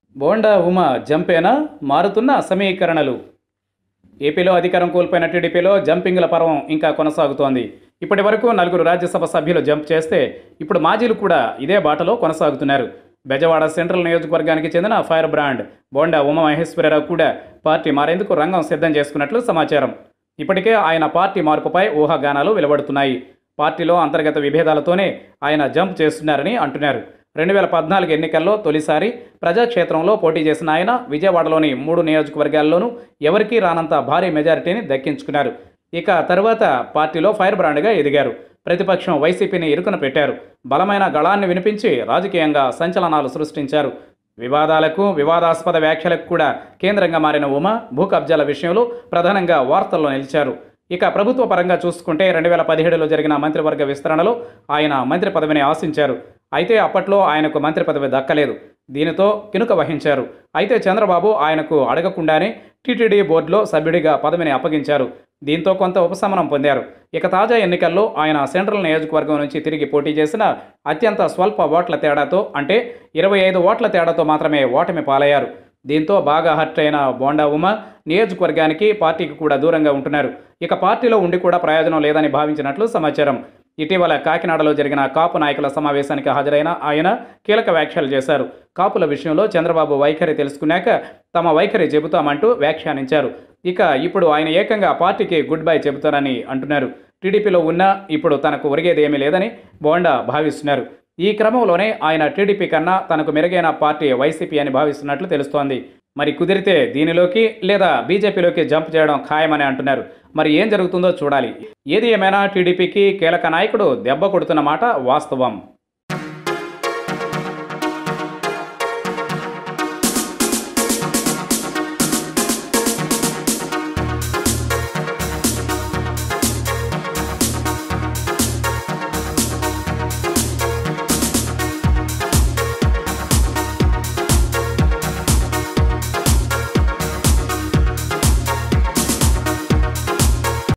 బోండా ఉమ జంపేనా మారుతున్న సమీకరణలు ఏపీలో అధికారం కోల్పోయిన టీడీపీలో జంపింగ్ల పర్వం ఇంకా కొనసాగుతోంది ఇప్పటి వరకు నలుగురు రాజ్యసభ సభ్యులు జంప్ చేస్తే ఇప్పుడు మాజీలు కూడా ఇదే బాటలో కొనసాగుతున్నారు బెజవాడ సెంట్రల్ నియోజకవర్గానికి చెందిన ఫైర్ బ్రాండ్ బోండా ఉమామహేశ్వరరావు కూడా పార్టీ మారేందుకు రంగం సిద్ధం చేసుకున్నట్లు సమాచారం ఇప్పటికే ఆయన పార్టీ మార్పుపై ఊహాగానాలు వెలువడుతున్నాయి పార్టీలో అంతర్గత విభేదాలతోనే ఆయన జంప్ చేస్తున్నారని అంటున్నారు రెండు వేల పద్నాలుగు ఎన్నికల్లో తొలిసారి ప్రజాక్షేత్రంలో పోటీ చేసిన ఆయన విజయవాడలోని మూడు నియోజకవర్గాల్లోనూ ఎవరికీ రానంత భారీ మెజారిటీని దక్కించుకున్నారు ఇక తర్వాత పార్టీలో ఫైర్ బ్రాండ్గా ఎదిగారు ప్రతిపక్షం వైసీపీని ఇరుకున పెట్టారు బలమైన గళాన్ని వినిపించి రాజకీయంగా సంచలనాలు సృష్టించారు వివాదాలకు వివాదాస్పద వ్యాఖ్యలకు కూడా కేంద్రంగా మారిన ఉమ భూ కబ్జాల విషయంలో ప్రధానంగా వార్తల్లో నిలిచారు ఇక ప్రభుత్వ పరంగా చూసుకుంటే రెండు వేల పదిహేడులో జరిగిన మంత్రివర్గ విస్తరణలో ఆయన మంత్రి పదవిని ఆశించారు అయితే అప్పట్లో ఆయనకు మంత్రి పదవి దక్కలేదు దీనితో కినుక వహించారు అయితే చంద్రబాబు ఆయనకు అడగకుండానే టీటీడీ బోర్డులో సభ్యుడిగా పదవిని అప్పగించారు దీంతో కొంత ఉపశమనం పొందారు ఇక తాజా ఎన్నికల్లో ఆయన సెంట్రల్ నియోజకవర్గం నుంచి తిరిగి పోటీ చేసిన అత్యంత స్వల్ప ఓట్ల తేడాతో అంటే ఇరవై ఐదు ఓట్ల తేడాతో మాత్రమే ఓటమి పాలయ్యారు దీంతో బాగా హర్ట్ అయిన బోండా ఉమ నియోజకవర్గానికి పార్టీకి కూడా దూరంగా ఉంటున్నారు ఇక పార్టీలో ఉండి కూడా ప్రయోజనం లేదని భావించినట్లు సమాచారం ఇటీవల కాకినాడలో జరిగిన కాపు నాయకుల సమావేశానికి హాజరైన ఆయన కీలక వ్యాఖ్యలు చేశారు కాపుల విషయంలో చంద్రబాబు వైఖరి తెలుసుకున్నాక తమ వైఖరి చెబుతామంటూ వ్యాఖ్యానించారు ఇక ఇప్పుడు ఆయన ఏకంగా పార్టీకి గుడ్ బై చెబుతారని అంటున్నారు టీడీపీలో ఉన్నా ఇప్పుడు తనకు ఒరిగేది ఏమీ లేదని బోండా భావిస్తున్నారు ఈ క్రమంలోనే ఆయన టీడీపీ కన్నా తనకు మెరుగైన పార్టీ వైసీపీ అని భావిస్తున్నట్లు తెలుస్తోంది మరి కుదిరితే దీనిలోకి లేదా బీజేపీలోకి జంప్ చేయడం ఖాయమని అంటున్నారు మరి ఏం జరుగుతుందో చూడాలి ఏది ఏమైనా టీడీపీకి కీలక నాయకుడు దెబ్బ కొడుతున్న మాట వాస్తవం